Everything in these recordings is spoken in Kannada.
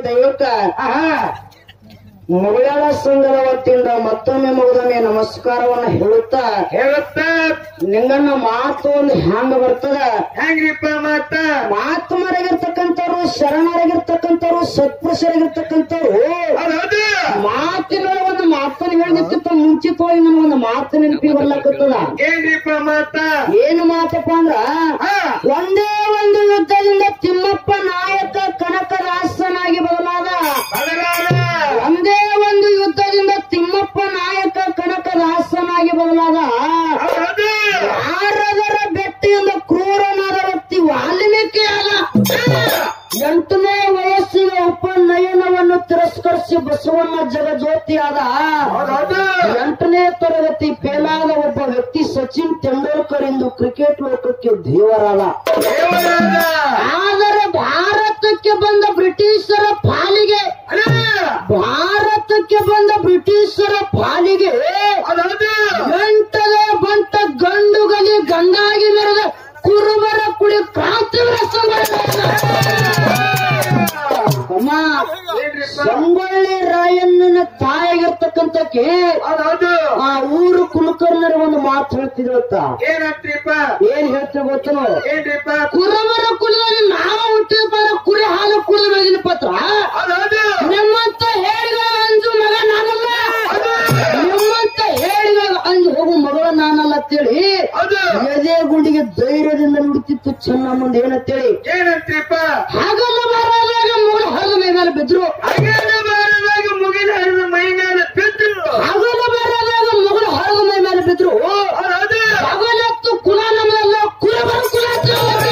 ದೈವಕ್ಕ ಮುಗಳಾಳ ಸಂಘದ ವತಿಯಿಂದ ಮತ್ತೊಮ್ಮೆ ಮಗದೊಮ್ಮೆ ನಮಸ್ಕಾರವನ್ನ ಹೇಳುತ್ತಾ ಹೇಳುತ್ತ ನಿಂಗನ್ನ ಮಾತು ಒಂದು ಹ್ಯಾಂಗ ಬರ್ತದ ಹೆಂಗ್ರಿಪ್ಪ ಮಾತ ಮಾತ್ಮರಾಗಿರ್ತಕ್ಕಂಥವ್ರು ಶರಣರಾಗಿರ್ತಕ್ಕಂಥವ್ರು ಸತ್ಪುರುಷರಾಗಿರ್ತಕ್ಕಂಥವ್ರು ಹೌದು ಮಾತಿನೊಳಗೆ ಒಂದು ಮಾತನ್ನು ಹೇಳಿದಕ್ಕಿಂತ ಮುಂಚಿತವಾಗಿ ನನಗೊಂದು ಮಾತು ನೆನಪಿ ಬರ್ಲಕ್ಕತ್ತದ ಏನ್ರಿಪ್ಪ ಮಾತ ಏನು ಮಾತಪ್ಪ ಅಂದ್ರ ಹಾ ಒಂದೇ ಒಂದು ಯುದ್ಧದಿಂದ ತಿಮ್ಮಪ್ಪ ನಾಯಕ ಕನಕದಾಸನಾಗಿ ಬದಲಾದ ಬದಲಾದ ಒಂದೇ ಒಂದು ಯುದ್ಧದಿಂದ ತಿಮ್ಮಪ್ಪ ನಾಯಕ ಕನಕದಾಸನಾಗಿ ಬದಲಾದ ಹೌದು ಯಾರದರ ಬೆಟ್ಟಿಯಿಂದ ಕ್ರೂರನಾದ ವ್ಯಕ್ತಿ ವಾಲ್ಮೀಕಿ ಆದ ಎಂಟನೇ ವಯಸ್ಸಿನ ಉಪನಯನವನ್ನು ತಿರಸ್ಕರಿಸಿ ಬಸವಣ್ಣ ಜಗಜ್ಯೋತಿಯಾದ ಹೌದು ಎಂಟನೇ ತರಗತಿ ಫೇಲಾದ ಒಬ್ಬ ವ್ಯಕ್ತಿ ಸಚಿನ್ ತೆಂಡೂಲ್ಕರ್ ಎಂದು ಕ್ರಿಕೆಟ್ ಲೋಕಕ್ಕೆ ದೇವರಾದ ದೇವರಾದ ಆದರೆ ಭಾರತಕ್ಕೆ ಬಂದ ಬ್ರಿಟಿಷರ ಪಾಲಿಗೆ ಭಾರತಕ್ಕೆ ಬಂದ ಬ್ರಿಟಿಷರ ಪಾಲಿಗೆ ಹೌದು ಗಂಟದ ಬಂಟ ಗಂಡುಗಲಿ ಗಂಗಾಗಿ ಮೆರೆದ ಕುರುಬರ ಕುಡಿ ಕ್ರಾಂತಿವರ ಅಮ್ಮ ಸಂಗೊಳ್ಳಿ ರಾಯಣ್ಣನ ತಾಯಾಗಿರ್ತಕ್ಕಂಥಕ್ಕೆ ಹೌದು ಆ ಊರು ಕುಲಕರ್ಣರ ಒಂದು ಮಾತು ಹೇಳ್ತಿದ್ರತ್ತ ಏನಂತ್ರಿಪ್ಪ ಏನ್ ಹೇಳ್ತೀವಿ ಗೊತ್ತನು ಏನ್ರಿಪ್ಪ ಕುರುಬರ ಕುಲದಲ್ಲಿ ನಾವು ಹುಟ್ಟಿದ ಕುರಿ ಹಾಲು ಕುಡಿದ ಬೆಳಗಿನ ಪತ್ರ ಹೌದು ನಿಮ್ಮಂತ ಹೇಳಿದ ಅಂಜು ಮಗ ನಾನಲ್ಲ ನಿಮ್ಮಂತ ಹೇಳಿದ ಅಂಜು ಹೋಗು ಮಗಳ ನಾನಲ್ಲ ಅಂತೇಳಿ ಹೌದು ಎದೆ ಗುಂಡಿಗೆ ಧೈರ್ಯದಿಂದ ನುಡಿತಿತ್ತು ಚೆನ್ನಮ್ಮಂದು ಏನಂತೇಳಿ ಏನಂತ್ರಿಪ್ಪ ಹಾಗಲ್ಲ ಬರಲಾಗ ಮಗಳ ಹೊರಗ ಮೈ ಮೇಲೆ ಬಿದ್ರು ಹಾಗೇನ ಬಾರದಾಗ ಮುಗಿದ ಹರಿದ ಮೈ ಮೇಲೆ ಬಿದ್ದು ಹಾಗಲ್ಲ ಬರಲಾಗ ಮಗಳ ಹೊರಗ ಮೈ ಮೇಲೆ ಬಿದ್ರು ಹೌದು ಹಗಲತ್ತು ಕುಲ ನಮ್ಮದಲ್ಲ ಕುರುಬರ ಕುಲ ಅಂತ ಹೇಳಕ್ಕೆ.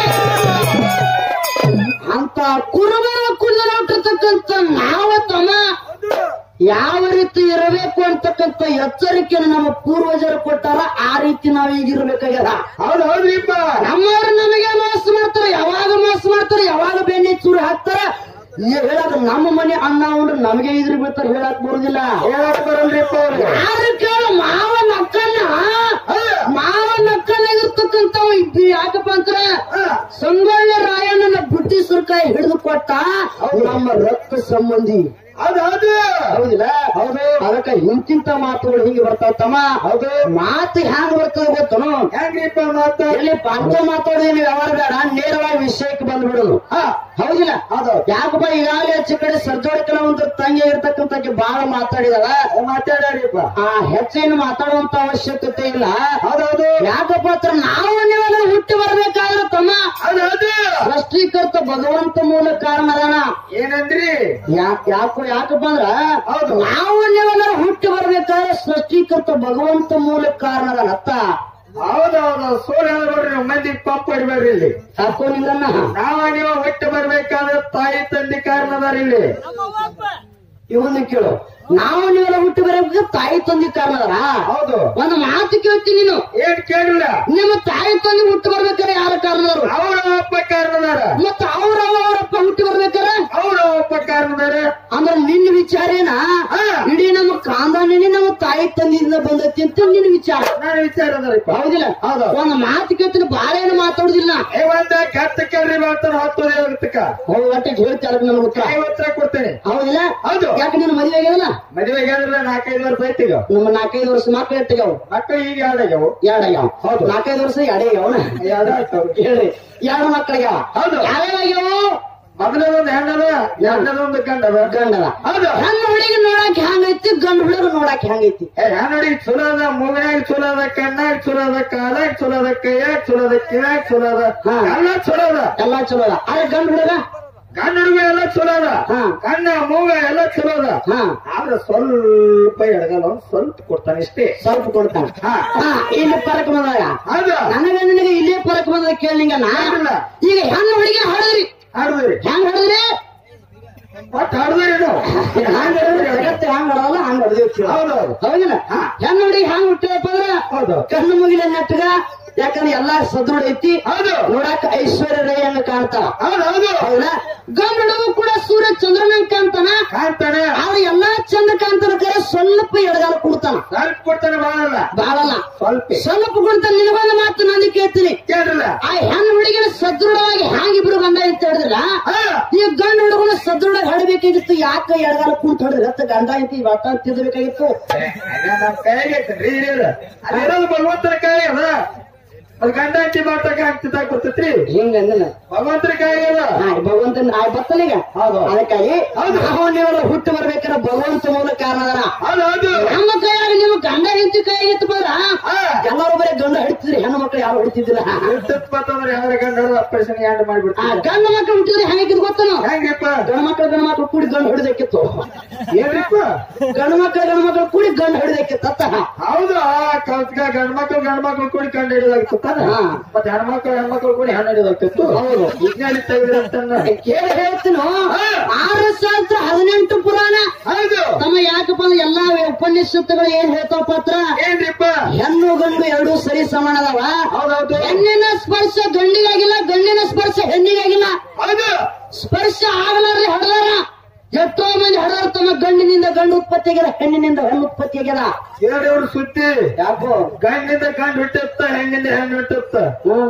ಅಂತ ಕುರುಬರ ಕುಲ ಹುಟ್ಟಿರ್ತಕ್ಕಂಥ ನಾವ ತಮ್ಮ ಯಾವ ರೀತಿ ಇರಬೇಕು ಅಂತಕ್ಕಂಥ ಎಚ್ಚರಿಕೆಯನ್ನು ನಮ್ಮ ಪೂರ್ವಜರು ಕೊಟ್ಟಾರ ಆ ರೀತಿ ನಾವ್ ಈಗ ಇರ್ಬೇಕಾಗ್ಯದ ಹೌದು ಹೌದ್ರಿಪ್ಪ ನಮ್ಮವ್ರು ನಮಗೆ ಮೋಸ ಮಾಡ್ತಾರೆ ಯಾವಾಗ ಮೋಸ ಮಾಡ್ತಾರೆ ಯಾವಾಗ ಬೆನ್ನಿ ಚೂರು ಹಾಕ್ತಾರ ಹೇಳಕ್ ನಮ್ಮ ಮನೆ ಅಣ್ಣ ಉಂಡ್ರೆ ನಮಗೆ ಇದ್ರ ಬಿಡ್ತಾರೆ ಹೇಳಕ್ ಬರುದಿಲ್ಲ ಹೇಳಕ್ ಬರಲ್ರಿಪ್ಪ ಅವ್ರಿಗೆ ಯಾರು ಕೇಳು ಮಾವ ನಕ್ಕನ್ನ ಮಾವ ನಕ್ಕನಾಗಿರ್ತಕ್ಕಂಥ ಯಾಕಪ್ಪ ಅಂತಾರ ಸಂಗೊಳ್ಳಿ ರಾಯಣ್ಣನ ಬ್ರಿಟಿಷರ ಕೈ ಹಿಡಿದು ಕೊಟ್ಟ ನಮ್ಮ ರಕ್ತ ಸಂಬಂಧಿ ಹೌದು ಹೌದು ಹೌದಿಲ್ಲ ಹೌದು ಅದಕ್ಕ ಇಂತಿಂತ ಮಾತುಗಳು ಹಿಂಗೆ ಬರ್ತಾವ ತಮ್ಮ ಹೌದು ಮಾತು ಹ್ಯಾಂಗ ಬರ್ತದ ಗೊತ್ತನು ಹೆಂಗ್ರಿಪ್ಪ ಮಾತ ಇಲ್ಲಿ ಪಂಚ ಮಾತಾಡೋದೇನು ವ್ಯವಹಾರ ಬೇಡ ನೇರವಾಗಿ ವಿಷಯಕ್ಕೆ ಬಂದ್ಬಿಡೋದು ಹಾ ಹೌದಿಲ್ಲ ಹೌದು ಯಾಕಪ್ಪ ಈಗಾಗಲೇ ಹೆಚ್ಚು ಕಡೆ ಸರ್ಜೋಡಿಕನ ಒಂದು ತಂಗಿ ಇರ್ತಕ್ಕಂಥಕ್ಕೆ ಬಹಳ ಮಾತಾಡಿದಾಳ ಮಾತಾಡ್ರಿಪ್ಪ ಆ ಹೆಚ್ಚೇನು ಮಾತಾಡುವಂತ ಅವಶ್ಯಕತೆ ಇಲ್ಲ ಹೌದೌದು ಯಾಕಪ್ಪ ಅಂದ್ರೆ ನಾವು ನೀವೆಲ್ಲ ಹುಟ್ಟಿ ಬರ್ಬೇಕಾದ್ರೆ ತಮ್ಮ ಹೌದು ಹೌದು ಸೃಷ್ಟಿಕರ್ತ ಭಗವಂತ ಮೂಲ ಕಾರಣ ಅದಾನ ಏನಂದ್ರಿ ಯಾಕ್ ಯಾಕೋ ಯಾಕಪ್ಪ ಅಂದ್ರ ಹೌದು. ನಾವು ನೀವೆಲ್ಲ ಹುಟ್ಟಿ ಬರ್ಬೇಕಾದ್ರೆ ಸೃಷ್ಟಿಕರ್ತ ಭಗವಂತ ಮೂಲ ಕಾರಣ ಅದಾನ ಅತ್ತ ಹೌದೌದು ಸೋಲ್ ಹೇಳ್ಬೇಡ್ರಿ ನೀವು ಮಂದಿ ಪಂಪ್ ಹೊಡಿಬೇಡ್ರಿ ಇಲ್ಲಿ ಯಾಕೋ ನಿಂಗನ್ನ ನಾವ ನೀವು ಹೊಟ್ಟೆ ಬರ್ಬೇಕಾದ್ರೆ ತಾಯಿ ತಂದೆ ಕಾರಣ ಅದಾರ ಇಲ್ಲಿ ಇವನ್ನ ಕೇಳು ನಾವು ನೀವೆಲ್ಲ ಹುಟ್ಟಿ ಬರಬೇಕು ತಾಯಿ ತಂದೆ ಕಾರಣ ಅದಾರ ಹೌದು ಒಂದು ಮಾತು ಕೇಳ್ತೀನಿ ನೀನು ಏನ್ ಕೇಳಿಲ್ಲ ನಿಮ್ಮ ತಾಯಿ ತಂದೆ ಹುಟ್ಟಿ ಬರ್ಬೇಕಾದ್ರೆ ಯಾರ ಕಾರಣದವರು ಅವ್ರ ಅಪ್ಪ ಕಾರಣದಾರ ಮತ್ತ ಅವ್ರ ಅವ್ವ ಅವರಪ್ಪ ಹುಟ್ಟಿ ಬರ್ಬೇಕಾರೆ ಅವ್ರ ಅಪ್ಪ ಕಾರಣದಾರ ಅಂದ್ರೆ ನಿನ್ನ ವಿಚಾರ ಏನ ಹಾ. ಇಡೀ ನಮ್ಮ ಕಾಂದಾನೇ ನಮ್ಮ ತಾಯಿ ತಂದೆಯಿಂದ ಬಂದೈತಿ ಅಂತ ನಿನ್ನ ವಿಚಾರ ನಾನು ವಿಚಾರ ಅದರಿಪ್ಪ ಹೌದಿಲ್ಲ ಹೌದು. ಒಂದು ಮಾತು ಕೇಳ್ತೀನಿ ಬಾಳ ಏನು ಮಾತಾಡುದಿಲ್ಲ ಏ ಒಂದ ಗತ್ತ ಕೇಳ್ರಿ ಬರ್ತಾರ ಹತ್ತೋದೇ ಆಗುತ್ತಕ್ಕ ಹೋಗಿ ಒಟ್ಟಿಗೆ ಹೇಳ್ತಾರ ನನಗೆ ಉತ್ತರ ಐವತ್ತರ ಕೊಡ್ತೇನೆ ಹೌದಿಲ್ಲ ಹೌದು. ಯಾಕೆ ನಿನ್ನ ಮದುವೆ ಆಗ್ಯದಲ್ಲ ಮದುವೆಗೆ ಆದ್ರಲ್ಲ ನಾಲ್ಕೈದು ವರ್ಷ ಐತಿಗ ನಮ್ಮ ನಾಲ್ಕೈದು ವರ್ಷ ಮಕ್ಳು ಎಟ್ಟಿಗಾವ್ ಮಕ್ಕಳು ಈಗ ಎರಡಾಗ್ಯಾವು ಎರಡಾಗ್ಯಾವ ಹೌದು. ನಾಲ್ಕೈದು ವರ್ಷ ಎರಡೇ ಆಗ್ಯಾವನ ಎರಡು ಆಯ್ತವ್ರು ಹೇಳ್ರಿ ಎರಡು ಮಕ್ಕಳಿಗಾವ ಹೌದು. ಯಾವ್ಯಾವ ಮೊದಲದೊಂದು ಹೆಣ್ಣದ ಎರಡನದೊಂದು ಗಂಡದ ಗಂಡದ ಹೌದು ಹೆಣ್ಣು ಹುಡುಗಿ ನೋಡಕ್ ಹೆಂಗೈತಿ ಗಂಡು ಹುಡುಗರು ನೋಡಕ್ ಹೆಂಗೈತಿ ಏ ನೋಡಿ ಚಲೋ ಅದ ಮೂಗ್ಯಾಗ ಚಲೋ ಅದ ಕಣ್ಣಾಗ ಚಲೋ ಅದ ಕಾಲಾಗ ಚಲೋ ಅದ ಕೈಯಾಗ ಚಲೋ ಅದ ಕಿವ್ಯಾಗ ಚಲೋ ಅದ ಹಾ. ಎಲ್ಲ ಚಲೋ ಅದ ಎಲ್ಲಾ ಚಲೋ ಅದ ಆದ್ರೆ ಗಂಡು ಹುಡುಗ ಗಂಡ ಹುಡುಗ ಎಲ್ಲ ಚಲೋ ಅದ ಹಾ. ಕಣ್ಣ ಮೂಗ ಎಲ್ಲ ಚಲೋ ಅದ ಹಾ ಆದ್ರೆ ಸ್ವಲ್ಪ ಎಡಗಲ್ಲ ಒಂದ್ ಸ್ವಲ್ಪ ಕೊಡ್ತಾನೆ ಇಷ್ಟೇ ಸ್ವಲ್ಪ ಕೊಡ್ತಾನ ಹಾ. ಹಾ ಇಲ್ಲಿ ಪರಕ್ ಬಂದಾಗ ಹೌದು ನನಗ ನಿನಗೆ ಇಲ್ಲೇ ಪರಕ್ ಬಂದಾಗ ಕೇಳಿಂಗನ ಇಲ್ಲ. ಈಗ ಹೆಣ್ಣು ಹುಡುಗಿ ಹೊಡೆದ್ರಿ ಆಡುದ್ರಿ ಹೆಂಗ್ ಹೊಡೆದ್ರಿ ಒಟ್ಟು ಆಡುದ್ರಿ ನಾವು ಹಂಗ ಜಗತ್ತು ಹಂಗ ಹೊಡವಲ್ಲ ಹಂಗ ಹೊಡೆದಿರ್ತೀವಿ ಹೌದೌದು ಹೌದಿಲ್ಲ ಹೆಣ್ಣು ಹುಡುಗಿ ಹೆಂಗ್ ಹುಟ್ಟಿದಪ್ಪ ಅಂದ್ರ ಹೌದು ಕಣ್ಣು ಮುಗಿಲ ನೆಟ್ಟಗ ಯಾಕಂದ್ರೆ ಎಲ್ಲಾ ಸದೃಢ ಐತಿ ಹೌದು ನೋಡಾಕ ಐಶ್ವರ್ಯ ರೈ ಹಂಗ ಕಾಣ್ತಾವ ಹೌದು ಹೌದು ಹೌದಾ ಗಂಡ ಹುಡುಗ ಕೂಡ ಸೂರ್ಯ ಚಂದ್ರನಂಗ್ ಕಾಣ್ತಾನ ಕಾಣ್ತಾನೆ ಆದ್ರೆ ಎಲ್ಲಾ ಚಂದ ಕಾಣ್ತಾನ ಕರೆ ಸ್ವಲ್ಪ ಎಡಗಾಲ ಕೊಡ್ತಾನ ಸ್ವಲ್ಪ ಕೊಡ್ತಾನೆ ಬಾಳಲ್ಲ ಬಾಳಲ್ಲ ಸ್ವಲ್ಪ ಸ್ವಲ್ಪ ಕೊಡ್ತಾನ ನಿನಗೊಂದು ಮಾತು ನಾನು ಕೇಳ್ತೀನಿ ಕೇಳ್ರಲ್ಲ ಆ ಹೆಣ್ಣು ಹುಡುಗಿನ ಸದೃಢವಾಗಿ ಹ್ಯಾಂಗಿಬ್ರು ಗಂಡ ಅಂತ ಹೇಳಿದ್ರೆ ಹೊಡೆದ್ರ ಹಾ ಈ ಗಂಡ ಹುಡುಗನ ಸದೃಢ ಹೊಡಬೇಕಾಗಿತ್ತು ಯಾಕ ಎಡಗಾಲ ಕುಂತ ಹೊಡೆದ್ರ ಹತ್ತ ಗಂಡ ಐತಿ ವಾತ ತಿದ್ದಬೇಕಾಗಿತ್ತು ಅದ ನಮ್ ಕೈಗೆ ಐತನ್ರಿ ಹಿರಿಯರ ಅದಿರೋದು ಭಗವಂತನ ಕೈ ಅದ ಅದ್ ಗಂಡ ಅಂಟಿ ಮಾಡ್ತಕ್ಕ ಆಗ್ತಿದ್ದ ಗೊತ್ತೈತ್ರಿ ಹಿಂಗ ಅಂದನ ಭಗವಂತನ ಕೈ ಅದ ಹಾ, ಭಗವಂತನ ಆ ಬತ್ತಲೀಗ ಹೌದು. ಅದಕ್ಕಾಗಿ ನಾವು ನೀವೆಲ್ಲ ಹುಟ್ಟು ಬರ್ಬೇಕಾದ್ರೆ ಭಗವಂತ ಮೂಲ ಕಾರಣ ಅದಾನ ಹೌದು ಹೌದು ನಮ್ಮ ಕೈಯಾಗ ನಿಮ್ಮ ಗಂಡ ಹೆಂಡತಿ ಕೈಯಾಗಿತ್ತು ಬಂದ್ರ ಹಾ ಎಲ್ಲರೂ ಬರೀ ಗಂಡ ಹಿಡಿತಿದ್ರಿ ಹೆಣ್ಣು ಮಕ್ಕಳು ಯಾರು ಹಿಡಿತಿದ್ದಿಲ್ಲ ಅಂತಂದ್ರೆ ಯಾರ ಗಂಡ ಆಪರೇಷನ್ ಎಂಡ್ ಆ ಮಾಡ್ಬಿಡ್ತಾರೆ ಗಂಡ ಮಕ್ಕಳು ಹುಟ್ಟಿದ್ರೆ ಹೆಂಗಿದ್ ಗೊತ್ತನು ಹೆಂಗ್ರಿಪ್ಪ ಗಂಡ ಮಕ್ಕಳು ಗಂಡ ಮಕ್ಕಳು ಕೂಡಿ ಗಂಡ ಹಿಡಿದಕ್ಕಿತ್ತು ಏನ್ರಿಪ್ಪ ಗಂಡ ಮಕ್ಕಳು ಗಂಡ ಮಕ್ಕಳು ಕೂಡಿ ಗಂಡ ಹಿಡಿದಕ್ಕಿತ್ತು ಅತ್ತ ಹೌದು ಕಲ್ತ್ಗ ಗಂಡ್ಮಕ್ಳು ಗಂಡ್ಮಕ್ಳು ಕೂಡಿ ಕಂಡು ಹಿಡಿದಾಗ್ತಾನ ಹಾ. ಮತ್ತೆ ಹೆಣ್ಮಕ್ಳು ಹೆಣ್ಮಕ್ಳು ಕೂಡಿ ಹೆಣ್ಣು ಹಿಡಿದಾಗ್ತಿತ್ತು ಹೌದು. ವಿಜ್ಞಾನಿ ತೆಗೆದ್ರಂತನ್ನ ಕೇಳಿ ಹೇಳ್ತೀನು ಆರು ಶಾಸ್ತ್ರ ಹದಿನೆಂಟು ಪುರಾಣ ಹೌದು ತಮ್ಮ ಯಾಕಪ್ಪ ಅಂದ್ರೆ ಎಲ್ಲಾ ಉಪನಿಷತ್ತುಗಳು ಏನ್ ಹೇಳ್ತಾವ ಪತ್ರ ಏನ್ರಿಪ್ಪ ಹೆಣ್ಣು ಗಂಡು ಎರಡೂ ಸರಿ ಸಮಾನ ಅದಾವ ಹೌದೌದು ಹೆಣ್ಣಿನ ಸ್ಪರ್ಶ ಗಂಡಿಗಾಗಿಲ್ಲ ಗಂಡಿನ ಸ್ಪರ್ಶ ಹೆಣ್ಣಿಗಾಗಿಲ್ಲ ಹೌದು ಸ್ಪರ್ಶ ಆಗಲಾರ್ದೆ ಹೊಡೆದಾರ ಎಷ್ಟೋ ಮಂದಿ ಹೊಡೆದಾರ ತಮ್ಮ ಗಂಡಿನಿಂದ ಗಂಡು ಉತ್ಪತ್ತಿ ಆಗ್ಯದ ಹೆಣ್ಣಿನಿಂದ ಹೆಣ್ಣು ಉತ್ಪತ್ತಿ ಆಗ್ಯದ ಎರಡೆರಡು ಸುದ್ದಿ ಯಾಕೋ ಗಂಡಿಂದ ಗಂಡು ಹುಟ್ಟಿರ್ತ ಹೆಣ್ಣಿಂದ ಹೆಣ್ಣು ಹುಟ್ಟಿರ್ತ ಹ್ಮ್.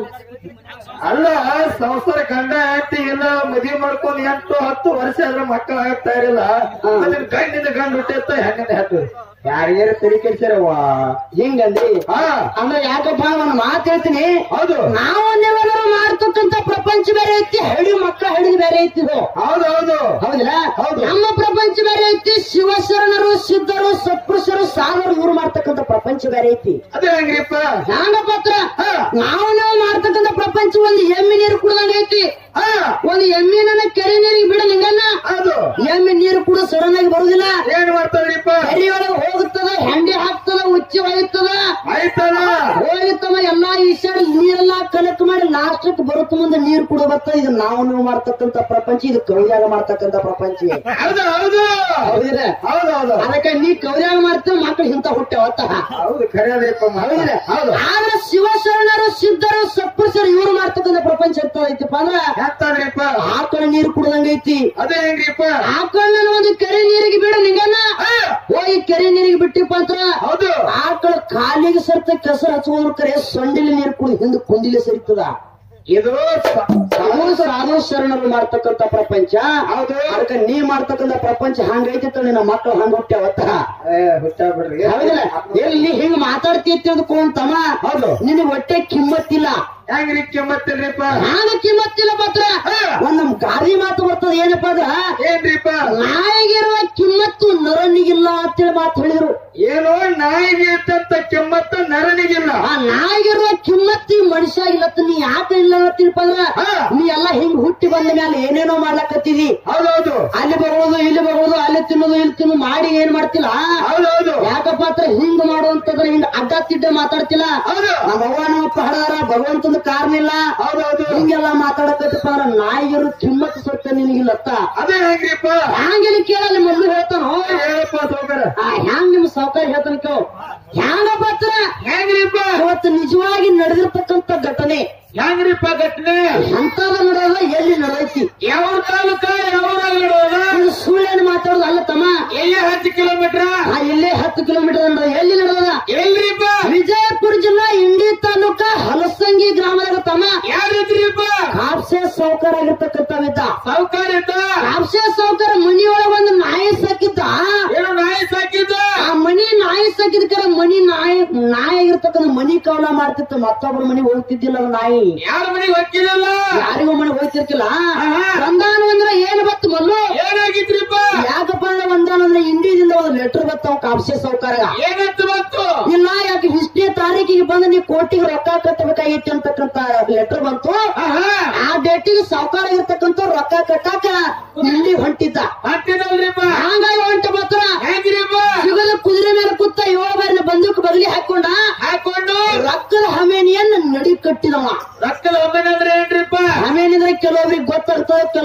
ಅಲ್ಲ ಸಂಸಾರ ಗಂಡ ಹೆಂಡತಿ ಇಲ್ಲ ಮದುವೆ ಮಾಡ್ಕೊಂಡು ಎಂಟು ಹತ್ತು ವರ್ಷ ಆದ್ರೆ ಮಕ್ಕಳು ಆಗ್ತಾ ಇರಲಿಲ್ಲ ಅದನ್ನ ಗಂಡಿಂದ ಗಂಡು ಹುಟ್ಟಿರ್ತ ಹೆಣ್ಣಿಂದ ಹೆಣ್ಣು ಯಾರಿಗಾರ ತಲೆ ಕೆಡ್ಸಿರವ್ವ ಹಿಂಗಂದ್ರಿ ಹಾ ಅಂದ್ರೆ ಯಾಕಪ್ಪ ಒಂದು ಮಾತು ಹೇಳ್ತೀನಿ ಹೌದು ನಾವು ನೀವೆಲ್ಲರೂ ಮಾಡ್ತಕ್ಕಂತ ಪ್ರಪಂಚ ಬೇರೆ ಐತಿ ಹಡಿ ಮಕ್ಕಳ ಹಿಡಿದು ಬೇರೆ ಐತಿ ಇದು ಹೌದು ಹೌದು ಹೌದಿಲ್ಲ ಹೌದು. ನಮ್ಮ ಪ್ರಪಂಚ ಬೇರೆ ಐತಿ ಶಿವಶರಣರು ಸಿದ್ಧರು ಸತ್ಪುರುಷರು ಸಾಧರು ಇವ್ರು ಮಾಡ್ತಕ್ಕಂತ ಪ್ರಪಂಚ ಬೇರೆ ಐತಿ ಅದೇ ಹೆಂಗ್ರಿಪ್ಪ ಹ್ಯಾಂಗ ಪತ್ರ ಹಾ. ನಾವು ನಾವು ಮಾಡ್ತಕ್ಕಂತ ಪ್ರಪಂಚ ಒಂದು ಎಮ್ಮೆ ನೀರು ಕುಡ್ದಂಗ ಐತಿ ಹಾ ಒಂದು ಎಮ್ಮಿನ ಕೆರೆ ನೀರಿಗೆ ಬಿಡ ನಿಂಗನ್ನ ಹೌದು ಎಮ್ಮೆ ನೀರು ಕೂಡ ಸಡನ್ ಆಗಿ ಬರುದಿಲ್ಲ ಏನ್ ಮಾಡ್ತಾರ್ರಿಪ್ಪ ಕೆರೆಯೊಳಗೆ ಹೋಗುತ್ತದ ಹೆಂಡಿ ಹಾಕ್ತದ ಉಚ್ಚಿ ಒಯ್ಯುತ್ತದ ಆಯ್ತಲ್ಲ ಹೋಗಿತ್ತವ ಎಲ್ಲಾ ಈಶ್ವರ ನೀರೆಲ್ಲ ಕಲೆಕ್ಟ್ ಮಾಡಿ ಲಾಸ್ಟಕ್ ಬರುತ್ತ ಮುಂದೆ ನೀರು ಕೂಡ ಬರ್ತದೆ ಇದು ನಾವು ನೀವು ಮಾಡ್ತಕ್ಕಂತ ಪ್ರಪಂಚ ಇದು ಕವಿಯಾಗ ಮಾಡ್ತಕ್ಕಂತ ಪ್ರಪಂಚ ಹೌದು ಹೌದು ಹೌದಿಲ್ಲ ಹೌದು ಹೌದು ಅದಕ್ಕೆ ನೀ ಕವಿಯಾಗ ಮಾಡ್ತೇವೆ ಮಕ್ಕಳು ಇಂತ ಹುಟ್ಟೆವತ್ತ ಹೌದು ಖರೆ ಅದ್ರಿಪ್ಪ ಹೌದಿಲ್ಲ ಹೌದು ಆದ್ರೆ ಶಿವಶರಣರು ಸಿದ್ಧರು ಸತ್ಪುರುಷರು ಇವ್ರು ಮಾಡ್ತಕ್ಕಂತ ಪ್ರಪಂಚ ಎಂತ ಐತಿಪ್ಪ ಅಂದ್ರ ಎಂತದ್ರಿಪ್ಪ ಆಕಳ ನೀರು ಕುಡ್ದಂಗ ಐತಿ ಅದೇ ಹೆಂಗ್ರಿಪ್ಪ ಆಕಳನ್ನ ಒಂದು ಕೆರೆ ನೀರಿಗೆ ಬಿಡು ನಿಂಗನ್ನ ಹಾ, ಹೋಗಿ ಕೆರೆ ನೀರಿಗೆ ಬಿಟ್ಟಿಪ್ಪ ಅಂತ ಹೌದು ಆಕಳ ಕಾಲಿಗೆ ಸರ್ತ ಕೆಸರು ಹಚ್ಚುವುದ್ರ ಕರೆ ಸೊಂಡಿಲಿ ನೀರು ಕುಡಿದು ಹಿಂದೆ ಕುಂದಿಲೆ ಸರಿತದ ಇದು ಸ- ಸಾಧು ಸಾಧು ಶರಣರು ಮಾಡ್ತಕ್ಕಂತ ಪ್ರಪಂಚ ಹೌದು ಅದಕ್ಕೆ ನೀ ಮಾಡ್ತಕ್ಕಂತ ಪ್ರಪಂಚ ಹಂಗೈತಿ ನಿನ್ನ ಮಕ್ಕಳು ಹಂಗ ಹುಟ್ಟ್ಯಾವತ್ತ ಏ ಹುಚ್ಚ ಬಿಡ್ರಿ ಹೌದಿಲ್ಲ ಎಲ್ಲಿ ನೀ ಹಿಂಗ್ ಮಾತಾಡ್ತಿ ತಿಳ್ಕೊಂತಮ್ಮ ಹೌದು ನಿನಗೆ ಹೊಟ್ಟೆ ಕಿಮ್ಮತ್ತಿಲ್ಲ ಹೆಂಗ್ರಿ ಕೆಮ್ಮತ್ತಿಲ್ರಿಪ್ಪ ನಾನು ಕಿಮ್ಮತ್ತಿಲ್ಲ ಪತ್ರ ಹಾ. ಒಂದ್ ನಮ್ ಗಾದಿ ಮಾತು ಬರ್ತದ ಏನಪ್ಪಾ ಅದ್ರ ಏನ್ರಿಪ್ಪ ನಾಯಿಗಿರುವ ಕಿಮ್ಮತ್ತು ನರನಿಗಿಲ್ಲ ಅಂತೇಳಿ ಮಾತು ಹೇಳಿದ್ರು ಏನೋ ನಾಯಿಗೆ ಇದ್ದಂತ ಕೆಮ್ಮತ್ತ ನರನಿಗಿಲ್ಲ ಆ ನಾಯಿಗಿರುವ ಕಿಮ್ಮತ್ತಿ ಮನುಷ್ಯ ಇಲ್ಲತ್ತ ನೀ ಯಾಕೆ ಇಲ್ಲ ಅಂತೀನಪ್ಪ ಅಂದ್ರ ಹಾ. ನೀ ಎಲ್ಲಾ ಹಿಂಗ್ ಹುಟ್ಟಿ ಬಂದ ಮೇಲೆ ಏನೇನೋ ಮಾಡ್ಲಕತ್ತಿದಿ ಹೌದೌದು ಅಲ್ಲಿ ಬರೋದು ಇಲ್ಲಿ ಬರೋದು ಅಲ್ಲಿ ತಿನ್ನೋದು ಇಲ್ಲಿ ತಿನ್ನೋದು ಮಾಡಿ ಏನ್ ಮಾಡ್ತಿಲ್ಲ ಹೌದೌದು ಯಾಕಪ್ಪ ಅಂತ ಹಿಂಗ್ ಮಾಡುವಂತಂದ್ರೆ ಹಿಂಗ್ ಅಡ್ಡ ತಿಡ್ಡ ಮಾತಾಡ್ತಿಲ್ಲ ಹೌದು ನಮ್ಮ ಅವ್ವ ನಮ್ಮಪ್ಪ ಹಡದಾರ ಭಗವಂತನ ಕಾರಣ ಇಲ್ಲ ಹೌದೌದು ಹಿಂಗೆಲ್ಲ ಮಾತಾಡಕತ್ತಪ್ಪ ಅಂದ್ರ ನಾಯಿಗಿರು ಕಿಮ್ಮತ್ತು ಸತ್ತ ನಿನಗಿಲ್ಲತ್ತ ಅದೇ ಹೆಂಗ್ರಿಪ್ಪ ಹ್ಯಾಂಗಿಲ್ಲಿ ಕೇಳಲ್ಲಿ ಮೊದಲು ಹೇಳ್ತಾನೋ ಹೇಳಪ್ಪ ಸೌಕರ ಆ ಹ್ಯಾಂಗ್ ನಿಮ್ ಸಾವುಕಾರ ಹೇಳ್ತಾನ ಕೇಳು ಹ್ಯಾಂಗ ಪತ್ರ ಹೆಂಗ್ರಿಪ್ಪ ಇವತ್ತು ನಿಜವಾಗಿ ನಡೆದಿರ್ತಕ್ಕಂಥ ಘಟನೆ ಹೆಂಗ್ರಿಪ್ಪ ಘಟನೆ ಅಂತದ ನಡೆದ ಎಲ್ಲಿ ನಡೆದೈತಿ ಯಾವ ತಾಲೂಕ ಯಾವ ನಗರದ ಇದು ಸುಳ್ಳೇನು ಮಾತಾಡೋದು ಅಲ್ಲ ತಮ್ಮ ಎಲ್ಲಿ ಹತ್ತು ಕಿಲೋಮೀಟರ್ ಆ ಇಲ್ಲೇ ಹತ್ತು ಕಿಲೋಮೀಟರ್ ನಡೆದ ಎಲ್ಲಿ ನಡೆದ ಎಲ್ರಿಪ್ಪ ವಿಜಯಪುರ ಜಿಲ್ಲಾ ಇಂಡಿ ತಾಲೂಕ ಹಲಸಂಗಿ ಗ್ರಾಮದಾಗ ತಮ್ಮ ಯಾರಿದ್ರಿಪ್ಪ ಕಾಪ್ಸೆ ಸೌಕರ್ ಆಗಿರ್ತಕ್ಕಂಥವಿದ್ದ ಸಾವುಕಾರ ಇದ್ದ ಕಾಪ್ಸೆ ಸೌಕರ್ ಮನಿಯೊಳಗ ಒಂದು ನಾಯಿ ಸಾಕಿದ್ದ ಏನು ನಾಯಿ ಸಾಕಿದ್ದ ಆ ಮನಿ ನಾಯಿ ಸಾಕಿದ್ಕರ ಮನಿ ನಾಯಿ ನಾಯಿ ಆಗಿರ್ತಕ್ಕಂಥ ಮನಿ ಕವಲ ಮಾಡ್ತಿತ್ತು ಮತ್ತೊಬ್ಬರ ಮನೆಗೆ ಹೋಗ್ತಿದ್ದಿಲ್ಲ ಅದು ನಾಯಿ ಯಾರ ಮನೆಗೆ ಹೊಕ್ಕಿರಲ್ಲ ಯಾರಿಗೂ ಮನೆಗೆ ಹೋಗ್ತಿರ್ಕಿಲ್ಲ ಆಹಾ. ಸಂಧಾನ ಅಂದ್ರೆ ಏನ್ ಬತ್ತು ಮಲ್ಲು ಏನಾಗಿದ್ರಿಪ್ಪ ಯಾಕಪ್ಪ ಅಂದ್ರೆ ಒಂದಾನ ಅಂದ್ರೆ ಇಂಡಿಯಿಂದ ಒಂದು ಲೆಟರ್ ಬತ್ತಾವ ಕಾಪ್ಸೆ ಸೌಕರ್ಯ ಏನಂತ ಬಂತು ಇಲ್ಲ ಯಾಕೆ ಇಷ್ಟೇ ತಾರೀಕಿಗೆ ಬಂದು ನೀವು ಕೋಟಿಗೆ ರೊಕ್ಕ ಕಟ್ಟಬೇಕಾಗಿತ್ತು ಅಂತಕ್ಕಂತ ಲೆಟರ್ ಬಂತು ಆಹಾ ಆ ಡೇಟಿಗೆ ಸಾವುಕಾರ ಇರ್ತಕ್ಕಂಥ ರೊಕ್ಕ ಕಟ್ಟಾಕ ಇಲ್ಲಿ ಹೊಂಟಿದ್ದ ಹತ್ತಿದಲ್ರಿಪ್ಪ ಹಂಗಾಗಿ ಹೊಂಟ ಮಾತ್ರ ಹೆಂಗ್ರಿಪ್ಪ ಸಿಗದ ಕುದುರೆ ಮೇಲೆ ಕೂತ ಏಳು ಬಾರಿನ ಬಂದೂಕ್ ಬಗಲಿ ಹಾಕೊಂಡ ಹಾಕೊಂಡು ರೊಕ್ಕದ ಹಮೇನಿಯನ್ನ ನಡಿ ಕಟ್ಟಿದವ ರೊಕ್ಕದ ಒಮ್ಮೆನ ಅಂದ್ರೆ ಏನ್ರಿಪ್ಪ ಹಮೇನಿದ್ರೆ ಕೆಲವೊಬ್ರಿಗೆ ಗೊತ್ತಾಗ್ತದೆ ಕೆಲವೊಬ್ರಿಗೆ ಗೊತ್ತಾಗ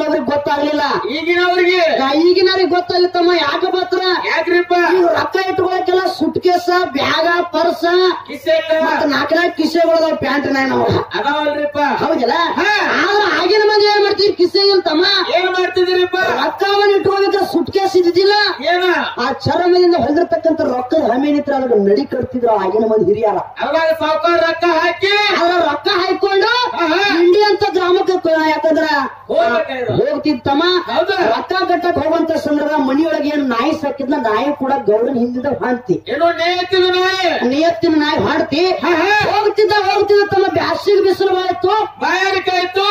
ಗೊತ್ತಾಗ್ಲಿಲ್ಲ ಈಗಿನವ್ರಿಗೆ ಈಗಿನವ್ರಿಗೆ ಗೊತ್ತಾಗಿತ್ತಮ್ಮ ಯಾಕ ಬತ್ರ ಯಾಕ್ರಿಪ್ಪ ಈಗ ರೊಕ್ಕ ಇಟ್ಕೊಳಕ್ಕೆಲ್ಲ ಸುಟ್ ಕೇಸ ಬ್ಯಾಗ ಪರ್ಸ ಕಿಸೆಕ ಮತ್ತ ನಾಲ್ಕ ನಾಲ್ಕು ಕಿಸೆಗಳು ಪ್ಯಾಂಟ್ ನಾವು ಅದಾವಲ್ರಿಪ್ಪ ಹೌದಿಲ್ಲ ಹಾ. ಆದ್ರ ಆಗಿನ ಮಂದಿ ಏನ್ ಮಾಡ್ತೀವಿ ಕಿಸೆ ಇಲ್ತಮ್ಮ ಏನ್ ಮಾಡ್ತಿದ್ದೀರಿಪ್ಪ ರೊಕ್ಕವನ್ನ ಇಟ್ಕೋಬೇಕಾದ್ರೆ ಸುಟ್ ಕೇಸ್ ಇದ್ದಿದ್ದಿಲ್ಲ ಏನ ಆ ಚರಮದಿಂದ ಹೊಂದಿರತಕ್ಕಂತ ರೊಕ್ಕದ ಹಮೇನಿತ್ರ ಅದಕ್ಕೆ ನಡಿ ಕಟ್ತಿದ್ರು ಆಗಿನ ಮಂದಿ ಹಿರಿಯರ ಅವಾಗ ಸಾವುಕಾರ ರೊಕ್ಕ ಹಾಕಿ ಅದ್ರ ರೊಕ್ಕ ಹಾಕೊಂಡು ಆಹಾ. ಇಂಡಿ ಅಂತ ಗ್ರಾಮಕ್ಕೆ ಕ- ಯಾಕಂದ್ರ ಹೋಗ್ಬೇಕಾಯ್ತು. ಹೋಗ್ತಿತ್ತಮ್ಮ ಹೌದಾ? ರೊಕ್ಕ ಕಟ್ಟಕ್ ಹೋಗುವಂತ ಸಂದರ್ಭ ಮನಿಯೊಳಗೆ ಏನ್ ನಾಯಿ ಸಾಕಿದ್ನ ನಾಯಿ ಕೂಡ ಗೌಡನ ಹಿಂದಿಂದ ಹಾಡ್ತಿ ಏನೋ ನೇತಿದ ನಾಯಿ ನಿಯತ್ತಿನ ನಾಯಿ ಹಾಡ್ತಿ ಆಹಾ. ಹೋಗ್ತಿದ್ದ ಹೋಗ್ತಿದ್ದ ತಮ್ಮ ಬ್ಯಾಸಿಗೆ ಬಿಸಿಲು ಆಯ್ತು ಬಾಯಾರಿಕೆ ಆಯ್ತು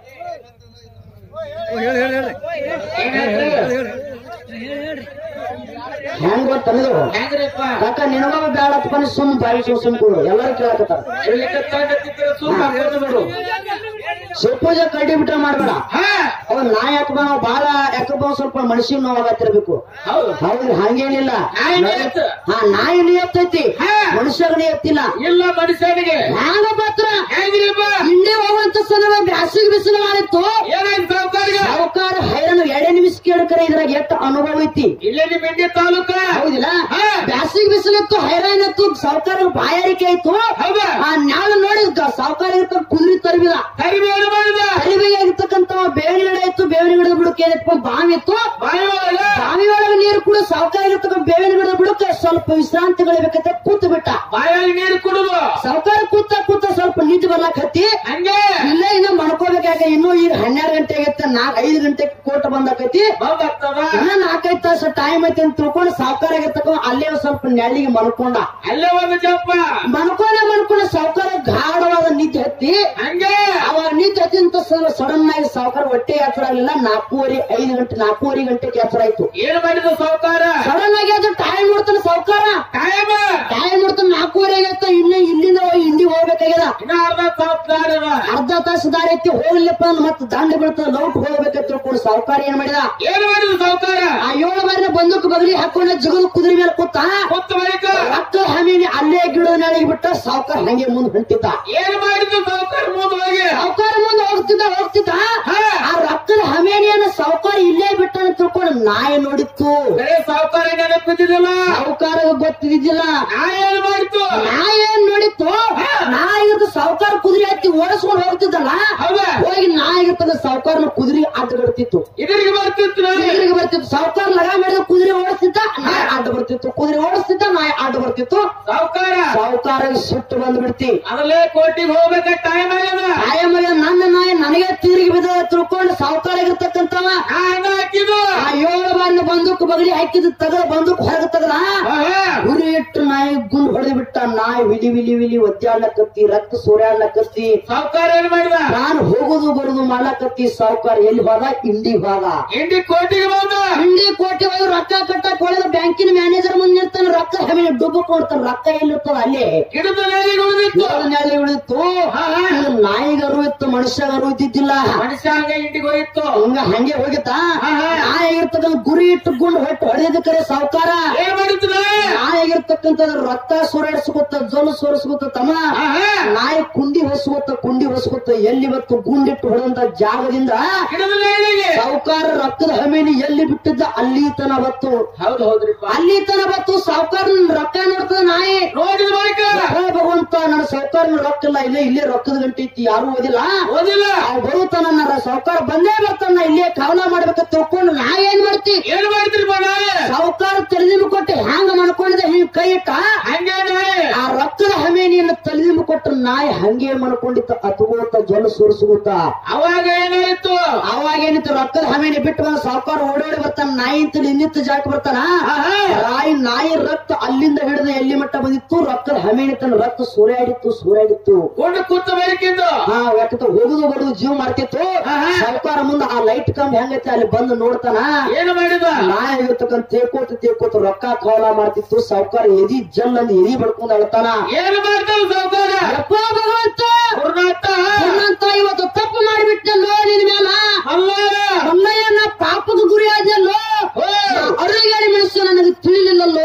ಹೆಂಗ್ ಗೊತ್ತನ್ನದು ಹೆಂಗ್ರಿಪ್ಪ ಕಾಕ ನಿನಗೊಬ್ಬ ಬ್ಯಾಡತ್ ಬನ್ನಿ ಸುಮ್ ಬಾಯಿ ಸುಮ್ ಕೊಡು ಎಲ್ಲರೂ ಕೇಳಕತ್ತಾರ ಇರ್ಲಿಕ್ಕೆ ತಂಡತ್ತಿದ್ರೆ ಸೂಪ್ ಹಾಕೋದು ಬಿಡು ಶಿವಪೂಜೆ ಕಡ್ಡಿ ಬಿಟ್ರೆ ಮಾಡ್ಬೇಡ ಹಾ ಅವ ನಾಯಿ ಯಾಕಪ್ಪ ನಾವು ಬಾಳ ಯಾಕಪ್ಪ ಒಂದ್ ಸ್ವಲ್ಪ ಮನುಷ್ಯ ನೋವಾಗತ್ತಿರ್ಬೇಕು ಹೌದು ಹೌದು ಹಂಗೇನಿಲ್ಲ ನಾಯಿ ನಿಯತ್ತು. ಹಾ ನಾಯಿ ನಿಯತ್ತೈತಿ ಹಾ. ಮನುಷ್ಯರ ನಿಯತ್ತಿಲ್ಲ ಇಲ್ಲ ಮನುಷ್ಯನಿಗೆ ಹ್ಯಾಂಗ ಪತ್ರ ಹೆಂಗ್ರಿಪ್ಪ ಹಿಂದೆ ಹೋಗುವಂತ ಸಂದರ್ಭ ಬ್ಯಾಸಿಗೆ ಬಿಸಿಲು ಮಾಡಿತ್ತು ಏನಾಯ್ತು ಸಾವುಕಾರಿಗೆ ಸಾವುಕಾರ ಹೈರಾಣ ಎರಡೇ ನಿಮಿಷ ಕೇಳ್ಕರೆ ಇದ್ರಾಗ ಎಷ್ಟು ಅನುಭವ ಐತಿ ಇಲ್ಲೇ ನಿಮ್ಮ ಇಂಡಿ ತಾಲೂಕ ಹೌದಿಲ್ಲ ಹಾ. ಬ್ಯಾಸಿಗೆ ಬಿಸಿಲಿತ್ತು ಹೈರಾಣ ಇತ್ತು ಸಾವುಕಾರ ಬಾಯಾರಿಕೆ ಆಯ್ತು ಹೌದಾ ಆ ನಾಳೆ ನೋಡಿ ಸಾವುಕಾರ ಇರ್ತ ಕುದುರೆ ತರಬಿದ ಕರಿಬಿ ಏನು ಮಾಡಿದ ಕರಿಬೇಗ ಇರ್ತಕ್ಕಂತ ಬೇವಿನ ಗಿಡ ಇತ್ತು ಬೇವಿನ ಗಿಡದ ಬುಡಕ್ಕೆ ಏನಪ್ಪ ಬಾವಿ ಇತ್ತು ಬಾಯಿ ಒಳಗ ಬಾವಿ ಒಳಗೆ ನೀರು ಕೂಡ ಸಾವುಕಾರ ಇರ್ತಕ್ಕ ಬೇವಿನ ಗಿಡದ ಬುಡಕ್ಕೆ ಸ್ವಲ್ಪ ವಿಶ್ರಾಂತಿ ಗಳಿಬೇಕಂತ ಕೂತು ಬಿಟ್ಟ ಬಾಯಲ್ಲಿ ನೀರು ಕುಡುದು ಸಾವುಕಾರ ಕೂತ ಕೂತ ಸ್ವಲ್ಪ ನಿಂತು ಬರ್ಲಾಕ್ ಹತ್ತಿ ಹಂಗೆ ಇಲ್ಲೇ ಇನ್ನ ಮಾಡ್ಕೋಬೇಕಾಗ ಇನ್ನೂ ಈಗ ಹನ್ನೆರಡು ಗಂಟೆ ಆಗೈತೆ ನಾಲ್ಕು ಐದು ಗಂಟೆ ಕೋಟ ಬಂದಾಕೈತಿ ಬಂದಾಗ್ತದ ಇನ್ನ ನಾಲ್ಕೈದು ತಾಸು ಟೈಮ್ ಐತಿ ಅಂತ ತಿಳ್ಕೊಂಡು ಸಾವುಕಾರ ಆಗಿರ್ತಕ್ಕ ಅಲ್ಲೇ ಒಂದ್ ಸ್ವಲ್ಪ ನೆಳ್ಳಿಗೆ ಮಲ್ಕೊಂಡ ಅಲ್ಲೇ ಒಂದು ಜಪ್ಪ ಮಲ್ಕೊಂಡ ಮಲ್ಕೊಂಡ ಸಾವುಕಾರ ಗಾಢವಾದ ನಿದ್ದೆ ಹತ್ತಿ ಹಂಗೆ ಅವಾಗ ನಿದ್ದೆ ಹತ್ತಿಂತ ಸಡನ್ ಆಗಿ ಸಾವುಕಾರ ಹೊಟ್ಟೆ ಯಾತ್ರ ಆಗಲಿಲ್ಲ ನಾಲ್ಕೂವರೆ ಐದು ಗಂಟೆ ನಾಲ್ಕೂವರೆ ಗಂಟೆಗೆ ಯಾತ್ರ ಆಯ್ತು ಏನು ಮಾಡಿದ ಸಾವುಕಾರ ಸಡನ್ ಆಗಿ ಅದು ಟೈಮ್ ನೋಡ್ತಾನೆ ಸಾವುಕಾರ ಕಾಯಮ ಟೈಮ್ ನೋಡ್ತಾನೆ ನಾಲ್ಕೂವರೆ ಆಗೈತ ಇನ್ನ ಇಲ್ಲಿಂದ ಹೋಗಿ ಹಿಂದಿ ಹೋಗ್ಬೇಕಾಗ್ಯದ ಇನ್ನ ಅರ್ಧ ಸಾವುಕಾರ ಅರ್ಧ ತಾಸು ದಾರಿ ಐತಿ ಹೋಗ್ಲಿಪ್ಪ ಅಂದ್ರೆ ಮತ್ತೆ ದಂಡ ಬೀಳ್ತದ ಲೌಟ್ ಹೋಗ್ಬೇಕಂತ ತಿಳ್ಕೊಂಡು ಸಾವುಕಾರ ಏನ್ ಮಾಡಿದ ಏನು ಮಾಡಿದ ಸಾವುಕಾರ ಆ ಏಳು ಬಾರಿನ ಬಂದೂಕು ಬಗಲಿ ಹಾಕೊಂಡ ಜಗದ ಕುದುರೆ ಮೇಲೆ ಕೂತ ಕೊತ್ತ ಬಳಿಕ ರಕ್ತ ಹಮೀನಿ ಅಲ್ಲೇ ಗಿಡದ ನೆಳಗೆ ಬಿಟ್ಟ ಸಾವುಕಾರ ಹಂಗೆ ಮುಂದೆ ಹೊಂಟಿದ್ದ ಏನು ಮಾಡಿದ ಸಾವುಕಾರ ಮುಂದೆ ಹೋಗಿ ಸಾವುಕಾರ ಮುಂದೆ ಹೋಗ್ತಿದ್ದ ಹೋಗ್ತಿದ್ದ ಹಾ. ಆ ರಕ್ತದ ಹಮೇನಿಯನ್ನ ಸಾವುಕಾರ ಇಲ್ಲೇ ಬಿಟ್ಟ ಅಂತ ತಿಳ್ಕೊಂಡು ನಾಯಿ ನೋಡಿತ್ತು ಬರೇ ಸಾವುಕಾರ ನೆನಪಿದ್ದಿಲ್ಲ ಸಾವುಕಾರ ಗೊತ್ತಿದ್ದಿಲ್ಲ ನಾ ಏನು ಮಾಡಿತು ನಾಯಿ ಏನ್ ನೋಡಿತ್ತು ನಾಯಿ ಸಾವುಕಾರ ಕುದುರೆ ಹತ್ತಿ ಓಡಿಸ್ಕೊಂಡು ಹೋಗ್ತಿದ್ದಲ್ಲ ಹೌದಾ ಹೋಗಿ ನಾಯಿ ಇರ್ತದ ಸಾವುಕಾರನ ಕುದುರೆ ಅಡ್ಡಗಡ್ತಿತ್ತು ಇದರಿಗೆ ಬರ್ತಿತ್ತು ನಾನು ಎದುರಿಗೆ ಬರ್ತಿತ್ತು ಸಾವುಕಾರ ಲಗ ಮಾಡಿದ ಕುದುರೆ ಓಡಿಸ್ತಿದ್ದ ನಾಯಿ ಅಡ್ಡ ಬರ್ತಿತ್ತು ಕುದುರೆ ಓಡಿಸ್ತಿದ್ದ ನಾಯಿ ಅಡ್ಡ ಬರ್ತಿತ್ತು ಸಾವುಕಾರ ಸಾವುಕಾರ ಸಿಟ್ಟು ಬಂದ್ಬಿಡ್ತಿ ಅದಲ್ಲೇ ಕೋಟಿಗೆ ಹೋಗ್ಬೇಕ ಟೈಮ್ ಆಗ್ಯದ ನಾಯ ಮಗ ನನ್ನ ನಾಯಿ ನನಗೆ ತಿರುಗಿ ಬಿದ್ದ ತಿಳ್ಕೊಂಡು ಸಾವುಕಾರ ಆಗಿರ್ತಕ್ಕಂಥವ ನಾ ಹಂಗ ಹಾಕಿದ್ದು ಆ ಏಳು ಬಾರಿನ ಬಂದೂಕು ಬಗಲಿ ಹಾಕಿದ ತಗದ ಬಂದೂಕು ಹೊರಗೆ ತಗದ ಆಹಾ. ಗುರಿ ಇಟ್ಟು ನಾಯಿ ಗುಂಡ್ ಹೊಡೆದು ಬಿಟ್ಟ ನಾಯಿ ವಿಲಿ ವಿಲಿ ವಿಲಿ ಒದ್ದಾಡ್ಲಕತ್ತಿ ರಕ್ತ ಸೂರ್ಯಾಡ್ಲಕತ್ತಿ ಸಾವುಕಾರ ಏನ್ ಮಾಡಿದ ನಾನು ಹೋಗುದು ಬರುದು ಮಾಡ್ಲಕತ್ತಿ ಸಾವುಕಾರ ಎಲ್ಲಿ ಹೋದ ಇಂಡಿ ಹೋದ ಇಂಡಿ ಕೋಟಿಗೆ ಬಂದ ಇಂಡಿ ಕೋಟಿ ಹೋಗಿ ರೊಕ್ಕ ಕಟ್ಟಕ್ ಹೊಡೆದ ಬ್ಯಾಂಕಿನ ಮ್ಯಾನೇಜರ್ ಮುಂದೆ ಇರ್ತಾನೆ ರೊಕ್ಕ ಹಮೆ ಡುಬ್ಬ ಕೊಡ್ತಾನೆ ರೊಕ್ಕ ಎಲ್ಲಿರ್ತದ ಅಲ್ಲೇ ಗಿಡದ ನೆಲೆ ಉಳಿದಿತ್ತು ನ್ಯಾಯ ಉಳಿತು ಇದು ನಾಯಿಗರು ಇತ್ತು ಮನುಷ್ಯಗರು ಇದ್ದಿದ್ದಿಲ್ಲ ಮನುಷ್ಯ ಹಂಗ ಇಂಡಿಗೆ ಹೋಗಿತ್ತು ಹಂಗ ಹಂಗೆ ಹೋಗಿತ್ತ ಆಹಾ. ನಾಯಿ ಇರ್ತದ ಗುರಿ ಇಟ್ಟು ಗುಂಡು ಹೊಟ್ಟು ಹೊಡೆದ ಕರೆ ಸಾವುಕಾರ ಏನ್ ಮಾಡಿತ್ತು ನಾಯಿ? ನಾಯಿ ಆಗಿರ್ತಕ್ಕಂಥದ್ದು ರಕ್ತ ಸೂರ್ಯಾಡ್ಸ್ಕೊತ ಜೊಲು ಸೋರಿಸ್ಕೊತ ತಮ್ಮ ಆಹಾ. ನಾಯಿ ಕುಂಡಿ ಹೊಸ್ಕೊತ ಕುಂಡಿ ಹೊಸ್ಕೊತ ಎಲ್ಲಿ ಇವತ್ತು ಗುಂಡಿಟ್ಟು ಹೊಡೆದಂತ ಜಾಗದಿಂದ ಗಿಡದ ನೆಲೆಗೆ ಸಾವುಕಾರ ರಕ್ತದ ಹಮೇನಿ ಎಲ್ಲಿ ಬಿಟ್ಟಿದ್ದ ಅಲ್ಲಿ ತನ ಬತ್ತು ಹೌದು ಹೌದ್ರಿಪ್ಪ ಅಲ್ಲಿ ತನ ಬತ್ತು ಸಾವುಕಾರ ರೊಕ್ಕ ನೋಡ್ತದ ನಾಯಿ ನೋಡಿದ ಬಳಿಕ ಹೇ ಭಗವಂತ ನನ್ನ ಸಾವುಕಾರನ ರೊಕ್ಕ ಇಲ್ಲ ಇಲ್ಲೇ ಇಲ್ಲೇ ರೊಕ್ಕದ ಗಂಟೆ ಐತಿ ಯಾರು ಓದಿಲ್ಲ ಓದಿಲ್ಲ ಅವ್ ಬರುತ್ತಾನ ನನ್ನ ಸಾವುಕಾರ ಬಂದೇ ಬರ್ತಾನ ಇಲ್ಲೇ ಕವಲ ಮಾಡ್ಬೇಕಂತ ತಿಳ್ಕೊಂಡು ನಾ ಏನ್ ಮಾಡ್ತಿ ಏನ್ ಮಾಡ್ತೀರಿಪ್ಪ ನಾಯಿ ಸಾವುಕಾರ ತಲೆದಿಂಬು ಕೊಟ್ಟು ಹ್ಯಾಂಗ ಮಾಡ್ಕೊಂಡಿದೆ ಹಿಂಗ್ ಕೈ ಇಟ್ಟ ಹಂಗೆ ನಾಯಿ ಆ ರಕ್ತದ ಹಮೇನಿಯನ್ನು ತಲೆದಿಂಬು ಕೊಟ್ಟು ನಾಯಿ ಹಂಗೆ ಮಾಡ್ಕೊಂಡಿತ್ತ ಅತುಗೋತ ಜೊಲು ಸುರಿಸುಗುತ್ತ ಅವಾಗ ಏನಾಯ್ತು ಅವಾಗ ಏನಿತ್ತು ರಕ್ತದ ಹಮೇನಿ ಬಿಟ್ಟು ಬಂದ ಸಾವುಕಾರ ಓಡೋಡಿ ಬರ್ತಾನ ನಾಯಿ ಅಂತ ಇನ್ನಿತ್ತು ಜಾಕ್ ಬರ್ತಾನ ಆಹಾ. ನಾಯಿ ನಾಯಿ ರಕ್ತ ಅಲ್ಲಿಂದ ಹಿಡಿದು ಎಲ್ಲಿ ಮಟ್ಟ ಬಂದಿತ್ತು ರಕ್ತದ ಹಮೇನಿ ತನ್ನ ರಕ್ತ ಸೂರ್ಯಾಡಿತ್ತು ಸೂರ್ಯಾಡಿತ್ತು ಕೊಂಡು ಕೂತ ಬಳಿಕಿಂದು ಹಾ ಯಾಕಂತ ಹೋಗುದು ಬರುದು ಜೀವ ಮಾಡ್ತಿತ್ತು ಆಹಾ. ಸಾವುಕಾರ ಮುಂದ ಆ ಲೈಟ್ ಕಂಬ ಹೆಂಗೈತೆ ಅಲ್ಲಿ ಬಂದು ನೋಡ್ತಾನ ಏನು ಮಾಡಿದ ನಾಯಿ ಆಗಿರ್ತಕ್ಕಂಥ ತೇಕೋತ ತೇಕೋತ ರೊಕ್ಕ ಕವಲ ಮಾಡ್ತಿತ್ತು ಸಾವುಕಾರ ಎದಿ ಜಲ್ ಅಂದ್ ಎದಿ ಬಡ್ಕೊಂಡ್ ಅಳ್ತಾನ ಏನು ಮಾಡ್ತಾವ ಸಾವುಕಾರ ಯಪ್ಪ ಭಗವಂತ ಗುರುನಾಥ ನನ್ನಂತ ಇವತ್ತು ತಪ್ಪು ಮಾಡಿಬಿಟ್ಟಲ್ಲೋ ನಿನ್ ಮೇಲ ಅಲ್ಲ ಅಲ್ಲಯ್ಯ ನಾ ಪಾಪದ ಗುರಿ ಆದ್ಯಲ್ಲೋ ಓ. ಅಡುಗೆಳಿ ಮನುಷ್ಯ ನನಗೆ ತಿಳಿಲಿಲ್ಲಲ್ಲೋ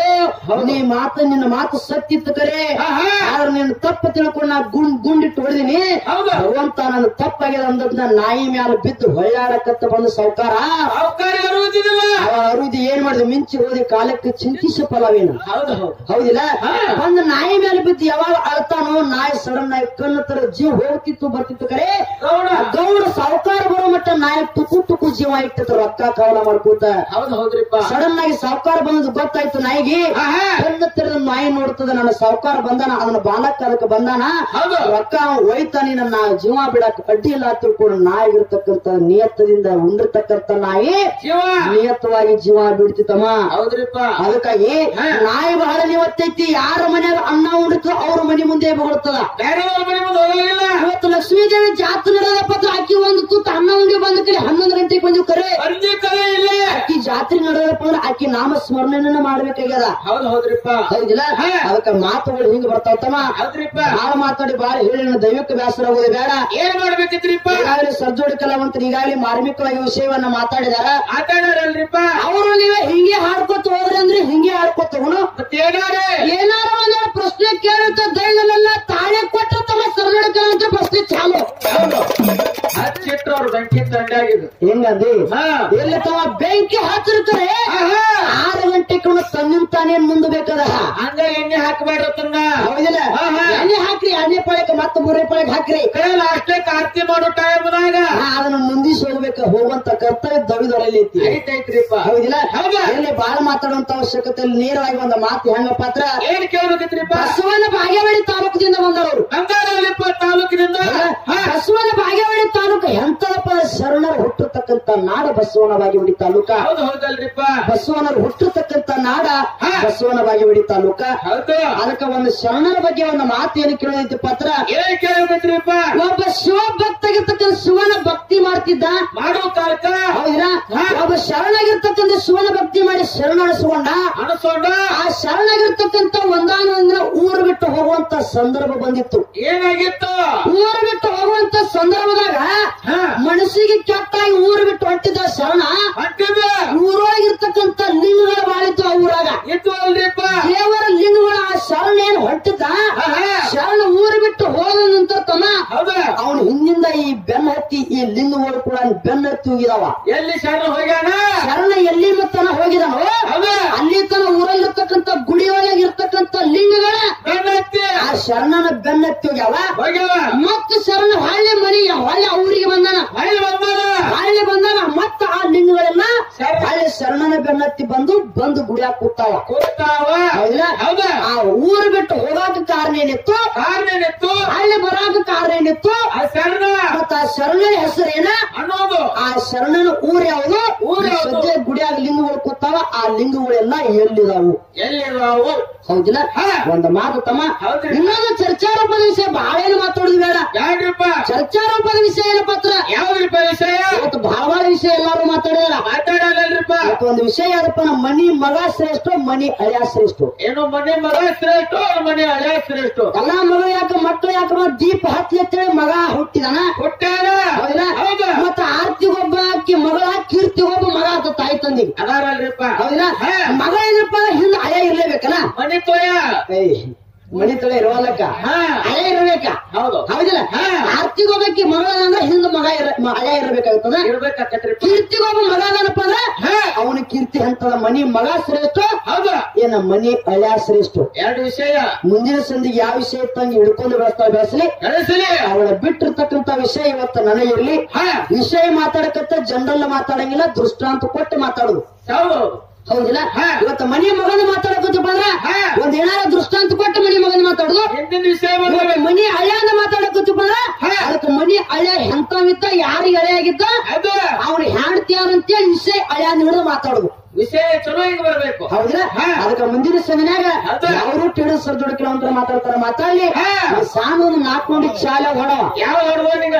ನೀ ಮಾತು ನಿನ್ನ ಮಾತು ಸತ್ತಿತ್ತು ಕರೆ ಆಹಾ. ಆದ್ರೆ ನಿನ್ನ ತಪ್ಪು ತಿಳ್ಕೊಂಡು ನಾ ಗುಂಡ್ ಗುಂಡಿಟ್ಟು ಹೊಡೆದಿನಿ ಹೌದು. ಭಗವಂತ ನನ್ನ ತಪ್ಪಾಗ್ಯದ ಅಂದದ್ನ ನಾಯಿ ಮ್ಯಾಲ ಬಿದ್ದು ಹೊಳ್ಳಾಡಕತ್ತ ಬಂದು ಸಾವ್ಕಾರ ಸಾವುಕಾರಿ ಅರುವುದಿಲ್ಲ ಅವ ಅರುದಿ ಏನ್ ಮಾಡಿದ ಮಿಂಚಿ ಹೋದಿ ಕಾಲಕ್ಕೆ ಚಿಂತಿಸ ಫಲವೇನು ಹೌದು ಹೌದು ಹೌದಿಲ್ಲ ಹಾ. ಒಂದು ನಾಯಿ ಮೇಲೆ ಬಿದ್ದು ಯಾವಾಗ ಅಳ್ತಾನೋ ನಾಯಿ ಸಡನ್ ಆಗಿ ಕಣ್ಣು ತರ ಜೀವ ಹೋಗ್ತಿತ್ತು ಬರ್ತಿತ್ತು ಕರೆ ಗೌಡ ಗೌಡ ಸಾವುಕಾರ ಬರೋ ಮಟ್ಟ ನಾಯಿ ಟುಕು ಟುಕು ಜೀವ ಇಟ್ಟಿತ್ತು ರೊಕ್ಕ ಕವಲ ಮಾಡ್ಕೋತ ಹೌದು ಹೌದ್ರಿಪ್ಪ ಸಡನ್ ಆಗಿ ಸಾವುಕಾರ ಬಂದದ್ದು ಗೊತ್ತಾಯ್ತು ನಾಯಿಗೆ ಆಹಾ. ಕಣ್ಣು ತೆರೆದ ನಾಯಿ ನೋಡ್ತದ ನನ್ನ ಸಾವುಕಾರ ಬಂದಾನ ಅದನ್ನ ಬಾಲಕ್ಕ ಅದಕ್ಕೆ ಬಂದಾನ ಹೌದು. ರೊಕ್ಕ ಒಯ್ತಾನಿ ನನ್ನ ಜೀವ ಬಿಡಕ್ ಅಡ್ಡಿ ಇಲ್ಲ ತಿಳ್ಕೊಂಡು ನಾಯಿ ಇರ್ತಕ್ಕಂತ ನಿಯತ್ತದಿಂದ ಉಂಡಿರ್ತಕ್ಕಂತ ನಾಯಿ ಶಿವ ನಿಯತ್ತವಾಗಿ ಜೀವ ಬಿಡ್ತಿತ್ತಮ್ಮ ಹೌದ್ರಿಪ್ಪ ಅದಕ್ಕಾಗಿ ಹಾ. ನಾಯಿ ಬಹಳ ನಿವತ್ತೈತಿ ಯಾರ ಮನ್ಯಾಗ ಅನ್ನ ಉಂಡಿತು ಅವ್ರ ಮನೆ ಮುಂದೆ ಬರುತ್ತದ ಬೇರೆ ಮನೆ ಮುಂದೆ ಹೋಗಲಿಲ್ಲ ಇವತ್ತು ಲಕ್ಷ್ಮೀದೇವಿ ಜಾತ್ರೆ ನಡೆದ ಪತ್ರ ಅಕ್ಕಿ ಒಂದು ತೂತ ಅನ್ನ ಉಂಡಿ ಬಂದ ಕಡೆ ಹನ್ನೊಂದು ಗಂಟೆಗೆ ಬಂದಿವ್ ಕರೆ ಅರ್ಜಿ ಕಲೆ ಇಲ್ಲ ಅಕ್ಕಿ ಜಾತ್ರೆ ನಡೆದಪ್ಪ ಅಂದ್ರೆ ಆಕಿ ನಾಮ ಸ್ಮರಣೆನ ಮಾಡ್ಬೇಕಾಗ್ಯದ ಹೌದು ಹೌದ್ರಿಪ್ಪ ಹೌದಿಲ್ಲ ಹಾ. ಅದಕ್ಕ ಮಾತುಗಳು ಹಿಂಗ್ ಬರ್ತಾವತ್ತಮ್ಮ ಹೌದ್ರಿಪ್ಪ ಬಾಳ ಮಾತಾಡಿ ಬಾಳ ಹೇಳಿ ನನ್ನ ದೈವಕ್ಕೆ ಬೇಸರ ಆಗೋದು ಬೇಡ ಏನ್ ಮಾಡ್ಬೇಕಿತ್ರಿಪ್ಪ ಈಗಾಗಲೇ ಸರ್ಜೋಡಿ ಕಲಾವಂತರು ಈಗಾಗಲೇ ಮಾರ್ಮಿಕವಾಗಿ ವಿಷಯವನ್ನ ಮಾತಾಡಿದಾರ ಮಾತಾಡಾರಲ್ರಿಪ್ಪ ಅವರು ನೀವೇ ಹಿಂಗೆ ಹಾಡ್ಕೊತ ಹೋದ್ರಿ ಅಂದ್ರೆ ಹಿಂಗೆ ಹಾಡ್ಕೊತ ಹೋಗೋಣ ಮತ್ತೇನಾರೆ ಏನಾರ ಒಂದು ಪ್ರಶ್ನೆ ಕೇಳುತ್ತ ದೈವನೆಲ್ಲ ತಾಳೆ ಕೊಟ್ಟ ತಮ್ಮ ಸರ್ಜೋಡಿ ಕಲಾವಂತರ ಪ್ರಶ್ನೆ ಚಾಲು ಹೌದು ಹಚ್ಚಿಟ್ರು ಅವ್ರು ಬೆಂಕಿ ತಂಡಾಗಿದ್ದು ಹೆಂಗಂದಿ ಹಾ ಎಲ್ಲಿ ತಮ್ಮ ಬೆಂಕಿ ಹಚ್ಚಿರ್ತಾರೆ ಆಹಾ. ಆರು ಗಂಟೆಗೆ ತನ್ನಿಂದ ತಾನೇ ಮುಂದೆ ಬೇಕದ ಹಂಗ ಎಣ್ಣೆ ಹಾಕಬೇಡ್ರಿ ತನ್ನ ಹೌದಿಲ್ಲ ಆಹಾ. ಎಣ್ಣೆ ಹಾಕ್ರಿ ಎಣ್ಣೆ ಪಾಳಕ್ಕೆ ಮತ್ತೆ ಮೂರೇ ಪಾಳಕ್ಕೆ ಹಾಕ್ರಿ ಕೈ ಲಾಸ್ಟೇ ಕಾರ್ತಿ ಮಾಡೋ ಟೈಮ್ನಾಗ ಹಾ, ಅದನ್ನ ಮುಂದಿಸಿ ಹೋಗ್ಬೇಕು ಹೋಗುವಂತ ಕರ್ತವ್ಯ ದವಿದೊರಲ್ಲಿ ಐತಿ ಐತೈತ್ರಿಪ್ಪ ಹೌದಿಲ್ಲ ಹೌದಾ? ಎಲ್ಲಿ ಬಾಳ ಮಾತಾಡುವಂತ ಅವಶ್ಯಕತೆ ಇಲ್ಲ. ನೇರವಾಗಿ ಒಂದು ಮಾತು ಹೆಂಗಪ್ಪ ಹತ್ರ ಏನ್ ಕೇಳ್ಬೇಕಿತ್ರಿಪ್ಪ ಬಸವನ ಬಾಗೇವಾಡಿ ತಾಲೂಕದಿಂದ ಬಂದವರು ಅಂಗಾರಲ್ಲಿಪ್ಪ ತಾಲೂಕಿನಿಂದ ಹಾ. ಬಸವನ ಬಾಗೇವಾಡಿ ತಾಲೂಕು ಎಂತದಪ್ಪ ಶರಣರು ಹುಟ್ಟತಕ್ಕಂತ ನಾಡ ಬಸವನ ಬಾಗೇವಾಡಿ ತಾಲೂಕ ಹೌದು ಹೌದಲ್ರಿಪ್ಪ ಬಸವನರು ಹುಟ್ಟತಕ್ಕಂತ ನಾಡ ಹಾ. ಬಸವನ ಬಾಗೇವಾಡಿ ತಾಲೂಕ ಹೌದು ಅದಕ್ಕ ಒಂದು ಶರಣರ ಬಗ್ಗೆ ಒಂದು ಮಾತು ಏನು ಕೇಳೋದೈತಿ ಪತ್ರ ಏನ್ ಕೇಳ್ಬೇಕಿತ್ರಿಪ್ಪ ಒಬ್ಬ ಶಿವ ಭಕ್ತಗಿರ್ತಕ್ಕಂಥ ಶಿವನ ಭಕ್ತಿ ಮಾಡ್ತಿದ್ದ ಮಾಡೋ ಕಾಲಕ್ಕ ಹೌದಿರಾ ಹಾ. ಒಬ್ಬ ಶರಣಾಗಿರ್ತಕ್ಕಂಥ ಶಿವನ ಭಕ್ತಿ ಮಾಡಿ ಶರಣಾಣಿಸ್ಕೊಂಡ ಅನಸೋಣ ಆ ಶರಣಾಗಿರ್ತಕ್ಕಂಥ ಒಂದಾನೊಂದಿನ ಊರು ಬಿಟ್ಟು ಹೋಗುವಂತ ಸಂದರ್ಭ ಬಂದಿತ್ತು ಏನಾಗಿತ್ತು ಊರು ಬಿಟ್ಟು ಹೋಗುವಂತ ಸಂದರ್ಭದಾಗ ಹಾ. ಮನಸ್ಸಿಗೆ ಕೆಟ್ಟಾಗಿ ಊರು ಬಿಟ್ಟು ಹೊಂಟಿದ್ದ ಶರಣ ಅಂತಿದ ಊರೊಳಗಿರ್ತಕ್ಕಂಥ ಲಿಂಗಗಳು ಬಾಳಿತ್ತು ಆ ಊರಾಗ ಇತ್ತು ಅಲ್ರಿಪ್ಪ ದೇವರ ಲಿಂಗಗಳು ಆ ಶರಣ ಏನ್ ಹೊಂಟಿದ್ದ ಆಹಾ. ಶರಣ ಊರು ಬಿಟ್ಟು ಹೋದ ನಂತರ ತಮ್ಮ ಹೌದ ಅವನು ಹಿಂದಿಂದ ಈ ಬೆನ್ನ ಹತ್ತಿ ಈ ಲಿಂಗಗಳು ಕೂಡ ಬೆನ್ನ ಹತ್ತಿ ಹೋಗಿದಾವ ಎಲ್ಲಿ ಶರಣ ಹೋಗ್ಯಾನ ಶರಣ ಎಲ್ಲಿ ಮತ್ತನ ಹೋಗಿದಾನೋ ಹೌದ ಅಲ್ಲಿ ತನ ಊರಲ್ಲಿರ್ತಕ್ಕಂಥ ಗುಡಿಯೊಳಗೆ ಇರ್ತಕ್ಕಂಥ ಲಿಂಗಗಳ ಬೆನ್ನತ್ತಿ ಆ ಶರಣನ ಬೆನ್ನತ್ತಿ ಹೋಗ್ಯಾವ ಹೋಗ್ಯಾವ ಮತ್ತ ಶರಣ ಹೊಳ್ಳಿ ಮನೆಗೆ ಹೊಳ್ಳಿ ಊರಿಗೆ ಬಂದಾನ ಅಲ್ಲಿ ಬಂದಾನ ಹೊಳ್ಳಿ ಬಂದಾನ ಮತ್ತ ಆ ಲಿಂಗಗಳೆಲ್ಲ ಶರಣ. ಹೊಳ್ಳಿ ಶರಣನ ಬೆನ್ನತ್ತಿ ಬಂದು ಬಂದು ಗುಡಿಯಾಗ ಕೂತಾವ ಕೂತಾವ ಹೌದಿಲ್ಲ ಹೌದ ಆ ಊರು ಬಿಟ್ಟು ಹೋಗಾಕ ಕಾರಣ ಏನಿತ್ತು ಕಾರಣೇನಿತ್ತು ಅಲ್ಲಿ ಬರಾಕ ಕಾರಣ ಏನಿತ್ತು ಆ ಶರಣ ಮತ್ತ ಆ ಶರಣನ ಹೆಸರೇನ ಅನ್ನೋದು ಆ ಶರಣನ ಊರ್ ಯಾವುದು ಊರ್ ಯಾವ್ದು? ಸದ್ಯ ಗುಡಿಯಾಗ ಲಿಂಗಗಳು ಕೂತಾವ ಆ ಲಿಂಗಗಳೆಲ್ಲ ಎಲ್ಲಿದಾವು ಎಲ್ಲಿದಾವು ಹೌದಿಲ್ಲ ಹಾ. ಒಂದು ಮಾತು ತಮ್ಮ ಹೌದ್ರಿ. ಇನ್ನೊಂದು ಚರ್ಚಾರೂಪದ ವಿಷಯ ಬಹಳ ಏನು ಮಾತಾಡುದು ಬೇಡ ಯಾಕ್ರಿಪ್ಪ ಚರ್ಚಾರೂಪದ ವಿಷಯ ಏನು ಪತ್ರ ಯಾವ್ದ್ರಿಪ್ಪ ವಿಷಯ ಇವತ್ತು ಬಹಳ ಬಹಳ ವಿಷಯ ಎಲ್ಲಾರು ಮಾತಾಡಿದಾರ ಮಾತಾಡಲ್ಲಲ್ರಿಪ್ಪ ಇವತ್ತು ಒಂದು ವಿಷಯ ಯಾರಪ್ಪ ನಮ್ಮ ಮನಿ ಮಗ ಶ್ರೇಷ್ಠ ಮನಿ ಅಳಿಯ ಶ್ರೇಷ್ಠ ಏನು ಮನೆ ಮಗ ಶ್ರೇಷ್ಠ ಅವ್ರ ಮನೆ ಹಳೆ ಶ್ರೇಷ್ಠ ಎಲ್ಲ ಮಗ ಯಾಕ ಮಕ್ಕಳು ಯಾಕ ದೀಪ ಹತ್ತಿ ಅಂತೇಳಿ ಮಗ ಹುಟ್ಟಿದಾನ ಹುಟ್ಟಾನ ಹೌದಿಲ್ಲ ಹೌದ ಮತ್ತ ಆರ್ತಿಗೊಬ್ಬ ಆಕಿ ಮಗಳ ಕೀರ್ತಿಗೊಬ್ಬ ಮಗ ಆತ ತಾಯಿ ತಂದಿಗೆ ಅದಾರಲ್ರಿಪ್ಪ ಹೌದಿಲ್ಲ ಹಾ. ಮಗ ಏನಪ್ಪ ಹಿಂದ ಹಳೆ ಇರ್ಲೇಬೇಕಲ್ಲ ಮನೆ ತೊಯ ಏಯ್ ಮನಿ ತಲೆ ಇರುವಲ್ಲಕ್ಕ ಹಾ ಹಳೆ ಇರ್ಬೇಕ ಹೌದು ಹೌದಿಲ್ಲ ಹಾ. ಆರ್ತಿಗೊಬ್ಬಕ್ಕೆ ಮಗಳ ಅಂದ್ರೆ ಹಿಂದ ಮಗ ಇರ ಮ- ಹಳೆ ಇರ್ಬೇಕಾಗ್ತದ ಇರ್ಬೇಕಾಕತ್ರಿಪ್ಪ ಕೀರ್ತಿಗೊಬ್ಬ ಮಗ ಅದನಪ್ಪ ಅಂದ್ರೆ ಹಾ ಅವನ ಕೀರ್ತಿ ಅಂತದ ಮನಿ ಮಗ ಶ್ರೇಷ್ಠ ಹೌದ ಏನ ಮನಿ ಹಳ್ಯ ಶ್ರೇಷ್ಠ ಎರಡು ವಿಷಯ ಮುಂದಿನ ಸಂದಿಗೆ ಯಾವ ವಿಷಯ ತಂಗಿ ಹಿಡ್ಕೊಂಡು ಬೆಳೆಸ್ತಾ ಬೆಳೆಸಲಿ ಕಳಿಸಲಿ ಅವಳ ಬಿಟ್ಟಿರ್ತಕ್ಕಂತ ವಿಷಯ ಇವತ್ತು ನನಗಿರ್ಲಿ ಹಾ ವಿಷಯ ಮಾತಾಡಕತ್ತ ಜನರಲ್ ಮಾತಾಡಂಗಿಲ್ಲ ದೃಷ್ಟಾಂತ ಕೊಟ್ಟು ಮಾತಾಡುದು ಹೌದು ಹೌದಿಲ್ಲ ಹಾ. ಇವತ್ತು ಮನಿ ಮಗನ ಮಾತಾಡಕತ್ತಪ್ಪ ಅಂದ್ರ ಹಾ. ಒಂದ್ ಏನಾರ ದೃಷ್ಟಾಂತ ಕೊಟ್ಟು ಮನಿ ಮಗನ ಮಾತಾಡುದು ಹಿಂದಿನ ವಿಷಯ ಇವತ್ತು ಬಂದ್ರೆ ಮನಿ ಹಳ್ಯಾನ ಮಾತಾಡಕತ್ತಪ್ಪ ಅಂದ್ರ ಹಾ. ಅದಕ್ಕೆ ಮನಿ ಹಳ್ಯ ಎಂತವಿದ್ದ ಯಾರಿಗೆ ಹಳೆ ಆಗಿದ್ದ ಅದು ಅವ್ನು ಹ್ಯಾಡ್ತಿಯಾರಂತೇಳಿ ವಿಷಯ ಹಳ್ಯಾನ ಹಿಡಿದು ಮಾತಾಡುದು ವಿಷಯ ಚಲೋ ಹಿಂಗ್ ಬರ್ಬೇಕು ಹೌದಿಲ್ಲ ಹಾ. ಅದಕ್ಕೆ ಮುಂದಿನ ಸಮಯನಾಗ ಅದು. ಯಾರು ಟಿಡು ಸರ್ಜೋಡ ಕಿಲೋಮೀಟರ್ ಮಾತಾಡ್ತಾರ ಮಾತಾಡ್ಲಿ ಹಾ. ಸಾನು ಒಂದು ನಾಲ್ಕು ಮಂದಿ ಚಾಲ ಹೊಡವ ಯಾವ ಹೊಡೆದ ನಿಂಗ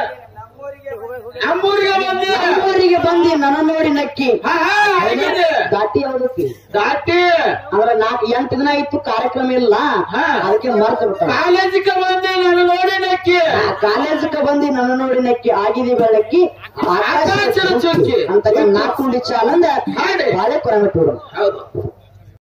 ನಮ್ಮೂರಿಗೆ ಬಂದಿ ನಮ್ಮೂರಿಗೆ ಬಂದಿ ನನ್ನ ನೋಡಿ ನಕ್ಕಿ ಹಾ ಹಾ ಹೇಗಿದೆ? ದಾಟಿ ಯಾವ್ದಕ್ಕೆ ದಾಟಿ ಅಂದ್ರೆ ನಾಲ್ಕು ಎಂಟು ದಿನ ಇತ್ತು ಕಾರ್ಯಕ್ರಮ ಇಲ್ಲ ಹಾ. ಅದಕ್ಕೆ ಮರ್ತು ಬಿಟ್ಟ ಕಾಲೇಜಿಗೆ ಬಂದಿ ನಾನು ನೋಡಿ ನಕ್ಕಿ ಕಾಲೇಜಕ್ಕೆ ಬಂದಿ ನನ್ನ ನೋಡಿ ನಕ್ಕಿ ಆಗಿದೆ ಬೆಳಕ್ಕಿ ಆಕಾಶ ಚುಕ್ಕಿ. ಅಂತ ನಾಲ್ಕು ಮಂದಿ ಚಾಲ ಅಂದ ಹಾಡಿ. ಬಾಳೆ ಕೊರಂಗಟ್ಟೂರು ಹೌದು